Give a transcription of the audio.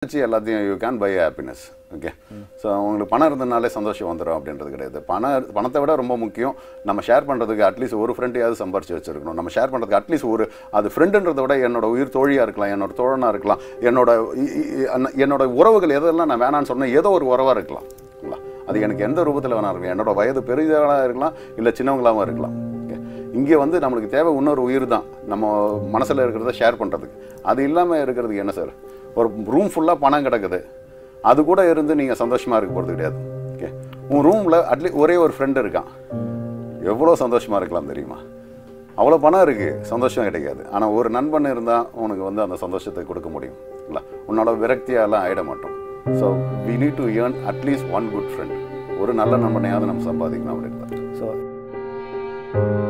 வச்சு எல்லாத்தையும் you can buy happiness okay so உங்களுக்கு பணம் இருந்தனாலே சந்தோஷம் வந்துடும் அப்படின்றது கிடையாது பணம் பணத்தை விட ரொம்ப முக்கியம் நம்ம ஷேர் பண்ணுறதுக்கு அட்லீஸ்ட் ஒரு ஃப்ரெண்டையாவது சம்பாரிச்சு வச்சிருக்கணும் நம்ம ஷேர் பண்ணுறதுக்கு அட்லீஸ்ட் ஒரு அது ஃப்ரெண்டுன்றதை விட என்னோட உயிர் தோழியாக இருக்கலாம் என்னோட தோழனாக இருக்கலாம் என்னோட இ- இ- இ- அண்ண- என்னோட உறவுகள் எதெல்லாம் நான் வேணான்னு சொன்னேன் ஏதோ ஒரு உறவாக இருக்கலாம் இல்லைங்களா? அது எனக்கு எந்த ரூபத்தில் வேணா இருக்கலாம் என்னோட வயது பெரியவங்களாக இருக்கலாம் இல்லை சின்னவங்களாகவும் இருக்கலாம் ஓகே இங்கே வந்து நம்மளுக்கு தேவை இன்னொரு உயிர் தான் நம்ம மனசில் இருக்கிறத ஷேர் பண்ணுறதுக்கு அது இல்லாமல் இருக்கிறதுக்கு என்ன சார் ஒரு ரூம் ஃபுல்லாக பணம் கிடக்குது அது கூட இருந்து நீங்கள் சந்தோஷமாக இருக்க போகிறது கிடையாது ஓகே உன் ரூமில் அட்லீஸ்ட் ஒரே ஒரு ஃப்ரெண்டு இருக்கான் எவ்வளோ சந்தோஷமாக இருக்கலாம் தெரியுமா அவ்வளோ பணம் இருக்குது சந்தோஷம் கிடைக்காது ஆனால் ஒரு நண்பன் இருந்தால் உனக்கு வந்து அந்த சந்தோஷத்தை கொடுக்க முடியும் இல்லை உன்னோட விரக்தியாலாம் ஆயிட மாட்டோம் so we need to earn at least one good friend ஒரு நல்ல நண்பனையாவது நம்ம சம்பாதிக்கணும் அப்படின்னு தான் ஸோ